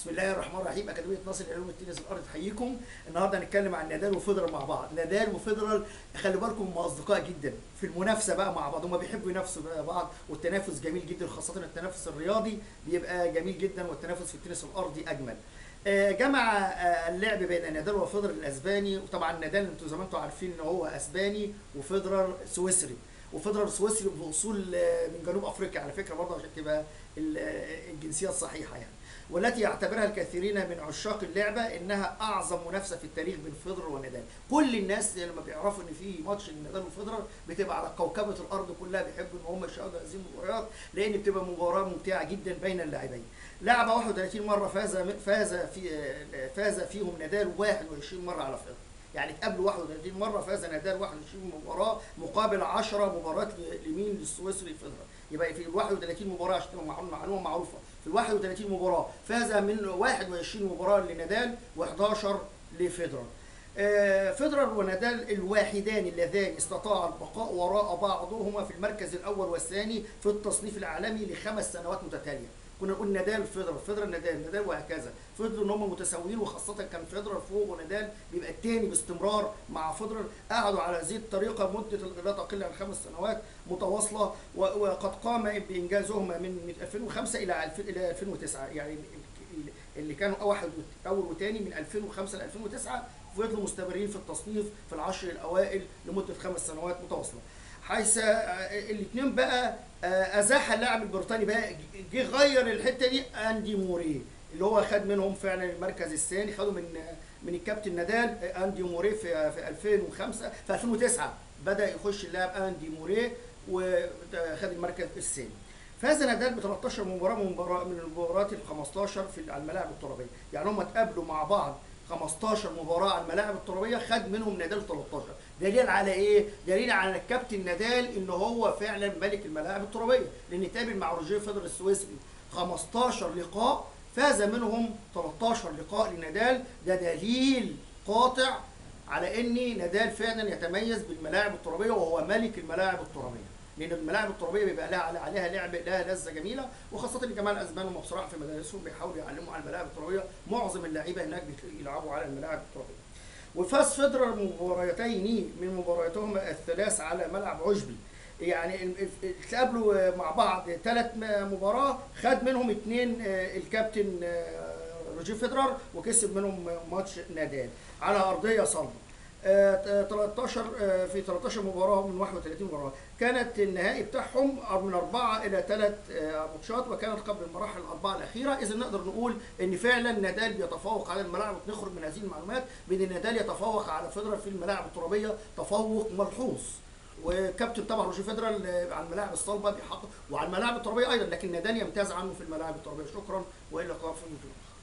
بسم الله الرحمن الرحيم اكاديميه ناصر لعلوم التنس الارض تحييكم النهارده هنتكلم عن نادال وفيدرر مع بعض نادال وفيدرر خلي بالكم هم اصدقاء جدا في المنافسه بقى مع بعض هم بيحبوا ينافسوا بقى بعض والتنافس جميل جدا خاصه التنافس الرياضي بيبقى جميل جدا والتنافس في التنس الارضي اجمل آه، جمع آه، اللعب بين نادال وفيدرر الاسباني وطبعا نادال انتوا زي ما انتم عارفين ان هو اسباني وفيدرر سويسري وفيدرر سويسري باصول آه، من جنوب افريقيا على فكره برضه عشان تبقى ال- آه، الجنسيه الصحيحه يعني والتي يعتبرها الكثيرين من عشاق اللعبه انها اعظم منافسه في التاريخ بين فيدرر ونادال كل الناس لما بيعرفوا ان في ماتش نادال وفيدرر بتبقى على كوكبه الارض كلها بيحبوا ان هم يشاهدوا هذه المباريات لان بتبقى مباراه ممتعه جدا بين اللاعبين لعب 31 مره فاز فاز في فاز فيهم نادال 21 مره على فيدرر يعني اتقابلوا 31 مره فاز نادال 21 مباراه مقابل 10 مباريات ل- لمين للسويسري فيدرر يبقى في ال 31 مباراه عشان تبقى معلومه معلومة معروفه في ال 31 مباراه فاز من 21 مباراه لنادال و11 لفيدرر آه، فيدرر ونادال الواحدان اللذان استطاعا البقاء وراء بعضهما في المركز الاول والثاني في التصنيف العالمي لخمس سنوات متتاليه كنا نقول نادال فيدرر فيدرر نادال نادال وهكذا فضلوا ان هم متساويين وخاصه كان فيدرر فوق ونادال بيبقى الثاني باستمرار مع فيدرر قعدوا على هذه الطريقه مده لا تقل عن خمس سنوات متواصله و- وقد قام بانجازهما من 2005 الى 2000 الى 2009 يعني ال- ال- اللي كانوا واحد وت- اول وثاني من 2005 ل 2009 فضلوا مستمرين في التصنيف في العشر الاوائل لمده خمس سنوات متواصله حيث الاثنين بقى آه، ازاح اللاعب البريطاني بقى جه غير الحته دي اندي موري اللي هو خد منهم فعلا المركز الثاني خدوا من من الكابتن نادال آه، اندي موري في في 2005 في 2009 بدا يخش اللاعب اندي موري وخد المركز الثاني فاز نادال ب 13 مباراه من مباراه من المباريات ال 15 في على الملاعب الترابيه يعني هم اتقابلوا مع بعض 15 مباراه على الملاعب الترابيه خد منهم نادال 13 دليل على ايه دليل على الكابتن نادال ان هو فعلا ملك الملاعب الترابيه لان تقابل مع روجيه فيدر السويسري 15 لقاء فاز منهم 13 لقاء لنادال ده دليل قاطع على ان نادال فعلا يتميز بالملاعب الترابيه وهو ملك الملاعب الترابيه لان الملاعب الترابيه بيبقى لها عليها لعب لها لذه جميله وخاصه ان كمان الاسبان هم بصراحه في مدارسهم بيحاولوا يعلموا على الملاعب الترابيه معظم اللعيبه هناك بيتلاقوا يلعبوا على الملاعب الترابيه وفاز فيدرر مباراتين من مبارياتهما الثلاث على ملعب عشبي يعني ال- ال- اتقابلوا مع بعض ثلاث مباراه خد منهم اثنين الكابتن آه، روجيه فيدرر وكسب منهم ماتش نادال على ارضيه صلبه آه، 13 آه، في 13 مباراه من 31 مباراه كانت النهائي بتاعهم من اربعه الى ثلاث ماتشات وكانت قبل المراحل الاربعه الاخيره اذا نقدر نقول ان فعلا نادال بيتفوق على الملاعب نخرج من هذه المعلومات بان نادال يتفوق على فيدرر في الملاعب الترابيه تفوق ملحوظ وكابتن طبعا روجيه فيدرال آه، على الملاعب الصلبه بيحقق وعلى الملاعب الترابيه ايضا لكن نادال يمتاز عنه في الملاعب الترابيه شكرا والى اللقاء في الفيديو